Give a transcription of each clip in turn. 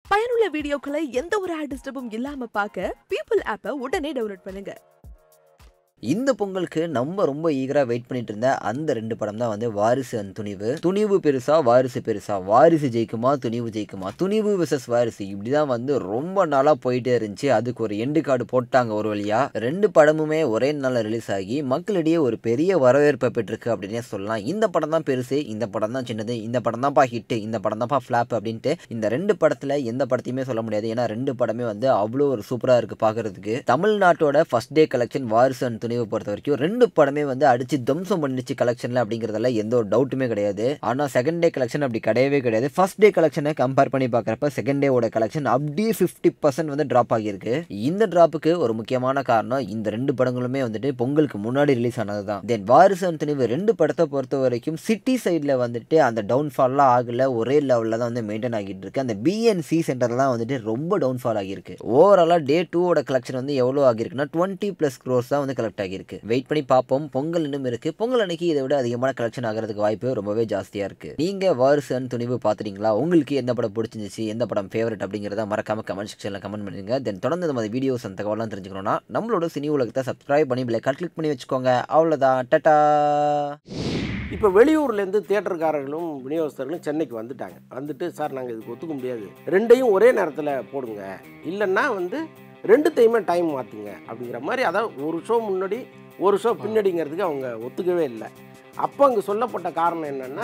பயனுள்ள வீடியோக்களை எந்த ஒரு ஆட் டிஸ்டர்பும் இல்லாம பார்க்க பீப்புள் ஆப்பை உடனே டவுன்லோட் பண்ணுங்க இந்த பொங்கலுக்கு நம்ம ரொம்ப ஈகரா வெயிட் பண்ணிட்டு இருந்த அந்த ரெண்டு படம் தான் வந்து வாரிசு அண்ட் துணிவு துணிவு பெருசா வாரிசு பெருசா வாரிசு ஜெயிக்குமா துணிவு ஜெயிக்குமா துணிவு விசஸ் வாரிசு இப்படிதான் வந்து ரொம்ப நாளா போயிட்டே இருந்துச்சு அதுக்கு ஒரு எண்டு கார்டு போட்டாங்க ஒரு வழியா ரெண்டு படமுமே ஒரே நாள்ல ரிலீஸ் ஆகி மக்களிடையே ஒரு பெரிய வரவேற்பை பெற்றிருக்கு அப்படின்னே சொல்லலாம் இந்த படம் தான் பெருசு இந்த படம் தான் சின்னது இந்த படம் தான்ப்பா ஹிட் இந்த படம் தான்ப்பா ஃபிளாப் அப்படின்ட்டு இந்த ரெண்டு படத்துல எந்த படத்தையுமே சொல்ல முடியாது ஏன்னா ரெண்டு படமே வந்து அவ்வளோ ஒரு சூப்பரா இருக்கு பாக்குறதுக்கு தமிழ்நாட்டோட first day collection Varisu and துணிவை பொறுத்த வரைக்கும் ரெண்டு படமே வந்து அடிச்சு தம்சம் பண்ணிச்சு கலெக்ஷன்ல அப்படிங்கறதுல எந்த ஒரு டவுட்டுமே கிடையாது ஆனா செகண்ட் டே கலெக்ஷன் அப்படி கிடையவே கிடையாது ஃபர்ஸ்ட் டே கலெக்ஷனை கம்பேர் பண்ணி பார்க்கறப்ப செகண்ட் டேவோட கலெக்ஷன் அப்படியே ஃபிஃப்டி பர்சன்ட் வந்து டிராப் ஆகியிருக்கு இந்த டிராப்புக்கு ஒரு முக்கியமான காரணம் இந்த ரெண்டு படங்களுமே வந்துட்டு பொங்கலுக்கு முன்னாடி ரிலீஸ் ஆனது தான் தென் வாரிசு அண்ட் துணிவு ரெண்டு படத்தை பொறுத்த வரைக்கும் சிட்டி சைடில் வந்துட்டு அந்த டவுன்ஃபால்லாம் ஆகல ஒரே லெவலில் தான் வந்து மெயின்டைன் ஆகிட்டு இருக்கு அந்த பிஎன்சி சென்டர்ல தான் வந்துட்டு ரொம்ப டவுன்ஃபால் ஆகியிருக்கு ஓவராலாக டே டூவோட கலெக்ஷன் வந்து எவ்வளோ ஆகியிருக்குன்னா டுவெண்ட்டி ப்ளஸ் க்ரோஸ் தான் வந்து கலெக்ட் ஆகியிருக்கு வெயிட் பண்ணி பார்ப்போம் பொங்கல் இன்னும் இருக்கு பொங்கல் அன்னைக்கு இதை விட அதிகமான கலெக்ஷன் ஆகிறதுக்கு வாய்ப்பு ரொம்பவே ஜாஸ்தியாக இருக்கு நீங்க வாரிசன் துணிவு பார்த்துட்டீங்களா உங்களுக்கு எந்த படம் பிடிச்சிருந்துச்சு எந்த படம் ஃபேவரட் அப்படிங்கிறத மறக்காம கமெண்ட் செக்ஷனில் கமெண்ட் பண்ணுங்க தென் தொடர்ந்து இந்த மாதிரி வீடியோஸ் அந்த தகவலாம் தெரிஞ்சுக்கணும்னா நம்மளோட சினி உலகத்தை சப்ஸ்கிரைப் பண்ணி பிள்ளை கிளிக் பண்ணி வச்சுக்கோங்க அவ்வளோதான் டட்டா இப்போ வெளியூர்லேருந்து தியேட்டர்காரர்களும் விநியோகஸ்தர்களும் சென்னைக்கு வந்துட்டாங்க வந்துட்டு சார் நாங்கள் இதுக்கு ஒத்துக்க முடியாது ரெண்டையும் ஒரே நேரத்தில் போடுங்க இல்லைன்னா வந்து ரெண்டுத்தையுமே டைம் மாற்றுங்க அப்படிங்கிற மாதிரி அதாவது ஒரு ஷோ முன்னாடி ஒரு ஷோ பின்னாடிங்கிறதுக்கு அவங்க ஒத்துக்கவே இல்லை அப்போ அங்கே சொல்லப்பட்ட காரணம் என்னென்னா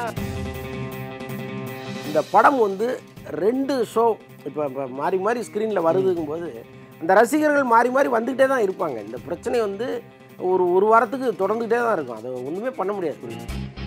இந்த படம் வந்து ரெண்டு ஷோ இப்போ இப்போ மாறி மாறி ஸ்க்ரீனில் வருதுங்கும்போது அந்த ரசிகர்கள் மாறி மாறி வந்துக்கிட்டே தான் இருப்பாங்க இந்த பிரச்சனை வந்து ஒரு ஒரு வாரத்துக்கு தொடர்ந்துகிட்டே தான் இருக்கும் அதை ஒன்றுமே பண்ண முடியாது